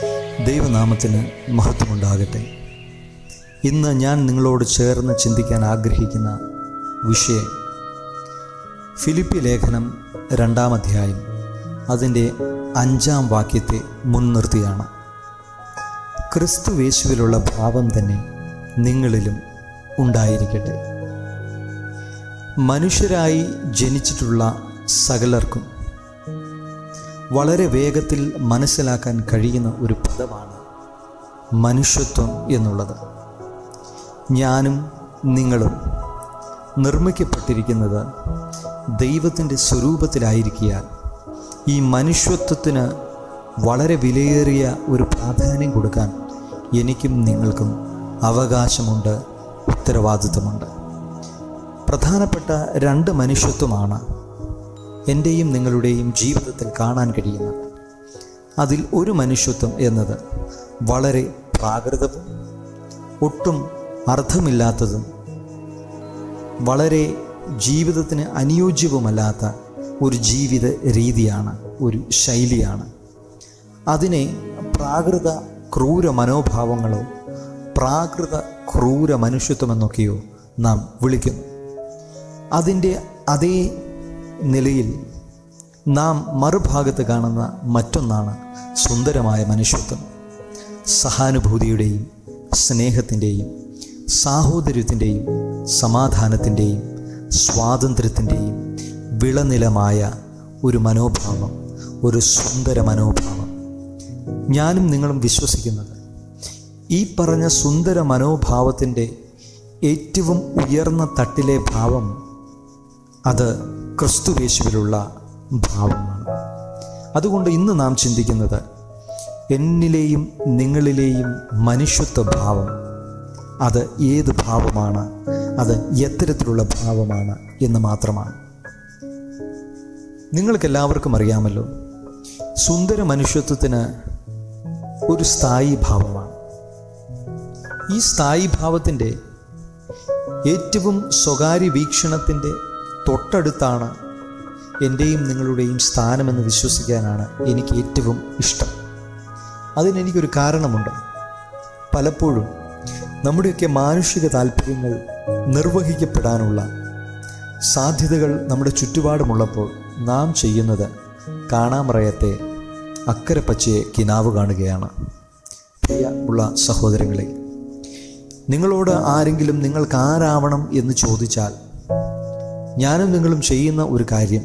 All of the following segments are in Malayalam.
ദൈവനാമത്തിന് മഹത്വമുണ്ടാകട്ടെ ഇന്ന് ഞാൻ നിങ്ങളോട് ചേർന്ന് ചിന്തിക്കാൻ ആഗ്രഹിക്കുന്ന വിഷയം ഫിലിപ്പി ലേഖനം രണ്ടാം അധ്യായം അതിൻ്റെ അഞ്ചാം വാക്യത്തെ മുൻനിർത്തിയാണ് ക്രിസ്തുവേശുവിലുള്ള ഭാവം തന്നെ നിങ്ങളിലും ഉണ്ടായിരിക്കട്ടെ മനുഷ്യരായി ജനിച്ചിട്ടുള്ള സകലർക്കും വളരെ വേഗത്തിൽ മനസ്സിലാക്കാൻ കഴിയുന്ന ഒരു പദമാണ് മനുഷ്യത്വം എന്നുള്ളത് ഞാനും നിങ്ങളും നിർമ്മിക്കപ്പെട്ടിരിക്കുന്നത് ദൈവത്തിൻ്റെ സ്വരൂപത്തിലായിരിക്കാൻ ഈ മനുഷ്യത്വത്തിന് വളരെ വിലയേറിയ ഒരു പ്രാധാന്യം കൊടുക്കാൻ എനിക്കും നിങ്ങൾക്കും അവകാശമുണ്ട് ഉത്തരവാദിത്വമുണ്ട് പ്രധാനപ്പെട്ട രണ്ട് മനുഷ്യത്വമാണ് എൻ്റെയും നിങ്ങളുടെയും ജീവിതത്തിൽ കാണാൻ കഴിയുന്നത് അതിൽ ഒരു മനുഷ്യത്വം എന്നത് വളരെ പ്രാകൃതവും ഒട്ടും അർത്ഥമില്ലാത്തതും വളരെ ജീവിതത്തിന് അനുയോജ്യവുമല്ലാത്ത ഒരു ജീവിത രീതിയാണ് ഒരു ശൈലിയാണ് അതിനെ പ്രാകൃത ക്രൂര മനോഭാവങ്ങളോ പ്രാകൃത ക്രൂര മനുഷ്യത്വമെന്നൊക്കെയോ നാം വിളിക്കുന്നു അതിൻ്റെ അതേ നിലയിൽ നാം മറുഭാഗത്ത് കാണുന്ന മറ്റൊന്നാണ് സുന്ദരമായ മനുഷ്യത്വം സഹാനുഭൂതിയുടെയും സ്നേഹത്തിൻ്റെയും സാഹോദര്യത്തിൻ്റെയും സമാധാനത്തിൻ്റെയും സ്വാതന്ത്ര്യത്തിൻ്റെയും വിളനിലമായ ഒരു മനോഭാവം ഒരു സുന്ദര മനോഭാവം ഞാനും നിങ്ങളും വിശ്വസിക്കുന്നത് ഈ പറഞ്ഞ സുന്ദര മനോഭാവത്തിൻ്റെ ഏറ്റവും ഉയർന്ന തട്ടിലെ ഭാവം അത് ക്രിസ്തുവേശുവിലുള്ള ഭാവമാണ് അതുകൊണ്ട് ഇന്ന് നാം ചിന്തിക്കുന്നത് എന്നിലെയും നിങ്ങളിലെയും മനുഷ്യത്വ ഭാവം അത് ഏത് ഭാവമാണ് അത് എത്തരത്തിലുള്ള ഭാവമാണ് എന്ന് മാത്രമാണ് നിങ്ങൾക്കെല്ലാവർക്കും അറിയാമല്ലോ സുന്ദര മനുഷ്യത്വത്തിന് ഒരു സ്ഥായി ഭാവമാണ് ഈ സ്ഥായി ഭാവത്തിൻ്റെ ഏറ്റവും സ്വകാര്യ വീക്ഷണത്തിൻ്റെ തൊട്ടടുത്താണ് എൻ്റെയും നിങ്ങളുടെയും സ്ഥാനമെന്ന് വിശ്വസിക്കാനാണ് എനിക്ക് ഏറ്റവും ഇഷ്ടം അതിനെനിക്കൊരു കാരണമുണ്ട് പലപ്പോഴും നമ്മുടെയൊക്കെ മാനുഷിക താല്പര്യങ്ങൾ നിർവഹിക്കപ്പെടാനുള്ള സാധ്യതകൾ നമ്മുടെ ചുറ്റുപാടുമുള്ളപ്പോൾ നാം ചെയ്യുന്നത് കാണാമറയത്തെ അക്കരെ പച്ചയെ കിനാവ് കാണുകയാണ് പ്രിയ ഉള്ള സഹോദരങ്ങളെ നിങ്ങളോട് ആരെങ്കിലും നിങ്ങൾക്ക് ആരാവണം എന്ന് ചോദിച്ചാൽ ഞാനും നിങ്ങളും ചെയ്യുന്ന ഒരു കാര്യം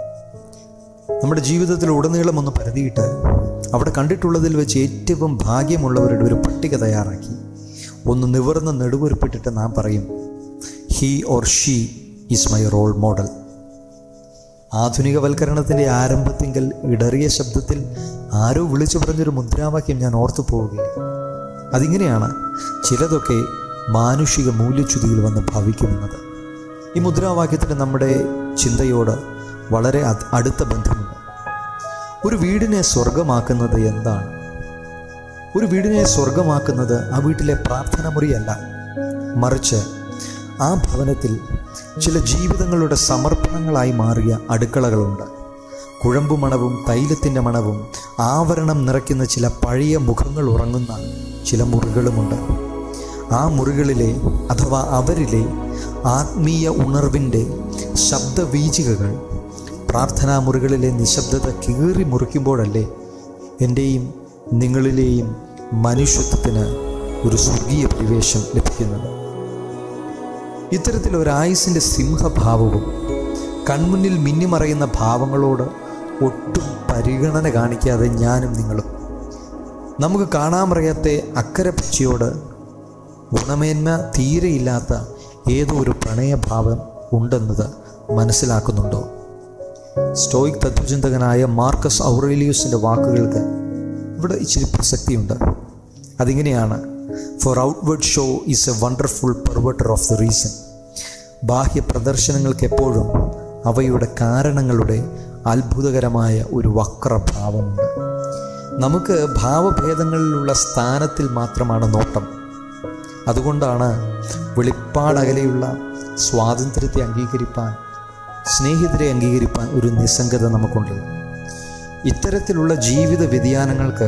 നമ്മുടെ ജീവിതത്തിൽ ഉടനീളം ഒന്ന് പരതിയിട്ട് അവിടെ കണ്ടിട്ടുള്ളതിൽ വെച്ച് ഏറ്റവും ഭാഗ്യമുള്ളവരുടെ ഒരു പട്ടിക തയ്യാറാക്കി ഒന്ന് നിവർന്ന് നെടുവരുപ്പിട്ടിട്ട് നാം പറയും he or she is my role model ആധുനികവൽക്കരണത്തിൻ്റെ ആരംഭത്തിങ്കൽ ഇടറിയ ശബ്ദത്തിൽ ആരോ വിളിച്ചു പറഞ്ഞൊരു മുദ്രാവാക്യം ഞാൻ ഓർത്തു പോവുകയാണ് അതിങ്ങനെയാണ് ചിലതൊക്കെ മാനുഷിക മൂല്യച്യുതിയിൽ വന്ന് ഭവിക്കുമെന്നത് ഈ മുദ്രാവാക്യത്തിന് നമ്മുടെ ചിന്തയോട് വളരെ അടുത്ത ബന്ധമുണ്ട് ഒരു വീടിനെ സ്വർഗമാക്കുന്നത് എന്താണ് ഒരു വീടിനെ സ്വർഗമാക്കുന്നത് ആ വീട്ടിലെ പ്രാർത്ഥന മുറിയല്ല മറിച്ച് ആ ഭവനത്തിൽ ചില ജീവിതങ്ങളുടെ സമർപ്പണങ്ങളായി മാറിയ അടുക്കളകളുണ്ട് കുഴമ്പു മണവും തൈലത്തിൻ്റെ മണവും ആവരണം നിറയ്ക്കുന്ന ചില പഴയ മുഖങ്ങൾ ഉറങ്ങുന്ന ചില മുറികളുമുണ്ട് ആ മുറികളിലെ അഥവാ അവരിലെ ആത്മീയ ഉണർവിൻ്റെ ശബ്ദവീചികകൾ പ്രാർത്ഥനാ മുറികളിലെ നിശബ്ദത കീറി മുറിക്കുമ്പോഴല്ലേ എൻ്റെയും നിങ്ങളിലെയും മനുഷ്യത്വത്തിന് ഒരു സ്വർഗീയ പരിവേഷം ലഭിക്കുന്നത് ഇത്തരത്തിൽ ഒരായുസിൻ്റെ സിംഹഭാവവും കൺമുന്നിൽ മിന്നിമറയുന്ന ഭാവങ്ങളോട് ഒട്ടും പരിഗണന കാണിക്കാതെ ഞാനും നിങ്ങളും നമുക്ക് കാണാമറിയാത്ത അക്കരെ പച്ചയോട് ഗുണമേന്മ തീരെയില്ലാത്ത ഏതോ ഒരു പ്രണയഭാവം ഉണ്ടെന്നത് മനസ്സിലാക്കുന്നുണ്ടോ സ്റ്റോയിക് തത്വചിന്തകനായ മാർക്കസ് ഔറേലിയൂസിൻ്റെ വാക്കുകൾക്ക് ഇവിടെ ഇച്ചിരി പ്രസക്തിയുണ്ട് അതിങ്ങനെയാണ് for outward show is a wonderful perverter of the reason ബാഹ്യ പ്രദർശനങ്ങൾക്ക് എപ്പോഴും അവയുടെ കാരണങ്ങളുടെ അത്ഭുതകരമായ ഒരു വക്രഭാവമുണ്ട് നമുക്ക് ഭാവഭേദങ്ങളിലുള്ള സ്ഥാനത്തിൽ മാത്രമാണ് നോട്ടം അതുകൊണ്ടാണ് വെളിപ്പാടകലെയുള്ള സ്വാതന്ത്ര്യത്തെ അംഗീകരിപ്പാൻ സ്നേഹിതരെ അംഗീകരിപ്പാൻ ഒരു നിസ്സംഗത നമുക്കുണ്ട് ഇത്തരത്തിലുള്ള ജീവിത വ്യതിയാനങ്ങൾക്ക്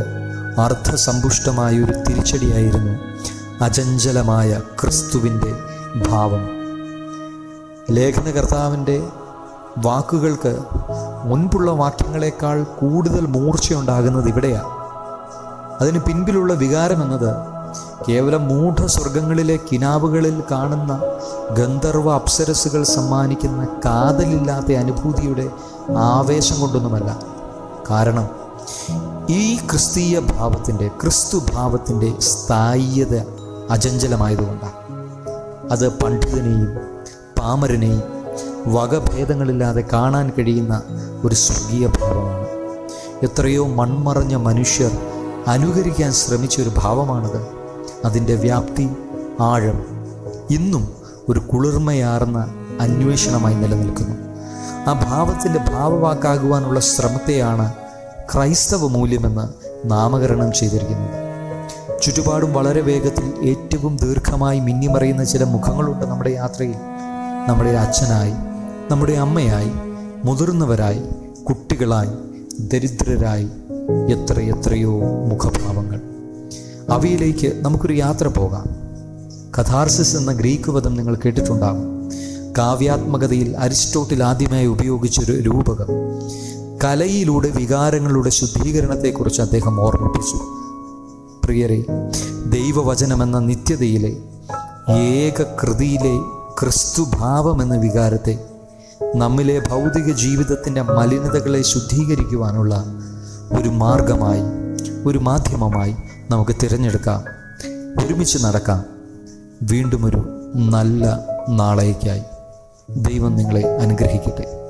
അർത്ഥസമ്പുഷ്ടമായ ഒരു തിരിച്ചടിയായിരുന്നു അചഞ്ചലമായ ക്രിസ്തുവിൻ്റെ ഭാവം ലേഖനകർത്താവിൻ്റെ വാക്കുകൾക്ക് മുൻപുള്ള വാക്യങ്ങളെക്കാൾ കൂടുതൽ മൂർച്ചയുണ്ടാകുന്നത് ഇവിടെയാണ് അതിന് പിൻപിലുള്ള വികാരം എന്നത് കേവലം മൂഢസ്വർഗങ്ങളിലെ കിനാവുകളിൽ കാണുന്ന ഗന്ധർവ അപ്സരസുകൾ സമ്മാനിക്കുന്ന കാതലില്ലാത്ത അനുഭൂതിയുടെ ആവേശം കൊണ്ടൊന്നുമല്ല കാരണം ഈ ക്രിസ്തീയ ഭാവത്തിൻ്റെ ക്രിസ്തു ഭാവത്തിൻ്റെ സ്ഥായിയത അചഞ്ചലമായതുകൊണ്ടാണ് അത് പണ്ഡിതനെയും പാമരനെയും വകഭേദങ്ങളില്ലാതെ കാണാൻ കഴിയുന്ന ഒരു സ്വർഗീയ ഭാവമാണ് എത്രയോ മൺമറഞ്ഞ മനുഷ്യർ അനുകരിക്കാൻ ശ്രമിച്ച ഒരു ഭാവമാണത് അതിൻ്റെ വ്യാപ്തി ആഴം ഇന്നും ഒരു കുളിർമയാർന്ന അന്വേഷണമായി നിലനിൽക്കുന്നു ആ ഭാവത്തിൻ്റെ ഭാവവാക്കാകുവാനുള്ള ശ്രമത്തെയാണ് ക്രൈസ്തവ മൂല്യമെന്ന് നാമകരണം ചെയ്തിരിക്കുന്നത് ചുറ്റുപാടും വളരെ വേഗത്തിൽ ഏറ്റവും ദീർഘമായി മിന്നിമറയുന്ന ചില മുഖങ്ങളുണ്ട് നമ്മുടെ യാത്രയിൽ നമ്മുടെ അച്ഛനായി നമ്മുടെ അമ്മയായി മുതിർന്നവരായി കുട്ടികളായി ദരിദ്രരായി എത്ര എത്രയോ മുഖഭാവങ്ങൾ അവയിലേക്ക് നമുക്കൊരു യാത്ര പോകാം കഥാർസിസ് എന്ന ഗ്രീക്ക് പദം നിങ്ങൾ കേട്ടിട്ടുണ്ടാകും കാവ്യാത്മകതയിൽ അരിസ്റ്റോട്ടിൽ ആദ്യമായി ഉപയോഗിച്ചൊരു രൂപകം കലയിലൂടെ വികാരങ്ങളുടെ ശുദ്ധീകരണത്തെക്കുറിച്ച് അദ്ദേഹം ഓർമ്മിപ്പിച്ചു പ്രിയരെ ദൈവവചനമെന്ന നിത്യതയിലെ ഏക കൃതിയിലെ ക്രിസ്തുഭാവം എന്ന വികാരത്തെ നമ്മിലെ ഭൗതിക ജീവിതത്തിൻ്റെ മലിനതകളെ ശുദ്ധീകരിക്കുവാനുള്ള ഒരു മാർഗമായി ഒരു മാധ്യമമായി നമുക്ക് തിരഞ്ഞെടുക്കാം ഒരുമിച്ച് നടക്കാം വീണ്ടും ഒരു നല്ല നാളേക്കായി ദൈവം നിങ്ങളെ അനുഗ്രഹിക്കട്ടെ